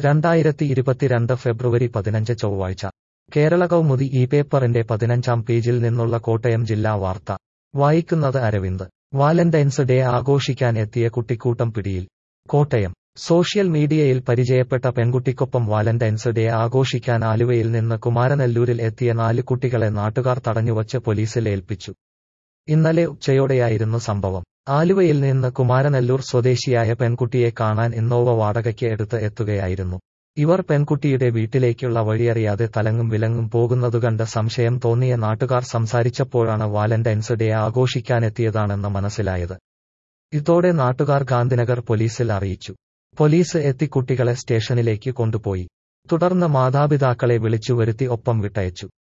രണ്ടായിരത്തി ഇരുപത്തിരണ്ട് ഫെബ്രുവരി പതിനഞ്ച് ചൊവ്വാഴ്ച കേരള കൗമുദി ഈ പേപ്പറിന്റെ പതിനഞ്ചാം പേജിൽ നിന്നുള്ള കോട്ടയം ജില്ലാ വാർത്ത വായിക്കുന്നത് അരവിന്ദ് വാലന്റൈൻസ് ഡേ ആഘോഷിക്കാൻ എത്തിയ കുട്ടിക്കൂട്ടം പിടിയിൽ കോട്ടയം സോഷ്യൽ മീഡിയയിൽ പരിചയപ്പെട്ട പെൺകുട്ടിക്കൊപ്പം വാലന്റൈൻസ് ഡേ ആഘോഷിക്കാൻ ആലുവയിൽ നിന്ന് കുമാരനെല്ലൂരിൽ എത്തിയ നാല് കുട്ടികളെ നാട്ടുകാർ തടഞ്ഞുവച്ച് പോലീസിൽ ഏൽപ്പിച്ചു ഇന്നലെ ഉച്ചയോടെയായിരുന്നു സംഭവം ആലുവയിൽ നിന്ന് കുമാരനെല്ലൂർ സ്വദേശിയായ പെൺകുട്ടിയെ കാണാൻ ഇന്നോവ വാടകയ്ക്ക് എടുത്ത് എത്തുകയായിരുന്നു ഇവർ പെൺകുട്ടിയുടെ വീട്ടിലേക്കുള്ള വഴിയറിയാതെ തലങ്ങും വിലങ്ങും പോകുന്നതുകണ്ട് സംശയം തോന്നിയ നാട്ടുകാർ സംസാരിച്ചപ്പോഴാണ് വാലന്റൈൻസ് ഡേ ആഘോഷിക്കാനെത്തിയതാണെന്ന് മനസ്സിലായത് ഇതോടെ നാട്ടുകാർ ഗാന്ധിനഗർ പോലീസിൽ അറിയിച്ചു പോലീസ് എത്തി കുട്ടികളെ സ്റ്റേഷനിലേക്ക് കൊണ്ടുപോയി തുടർന്ന് മാതാപിതാക്കളെ വിളിച്ചുവരുത്തി ഒപ്പം വിട്ടയച്ചു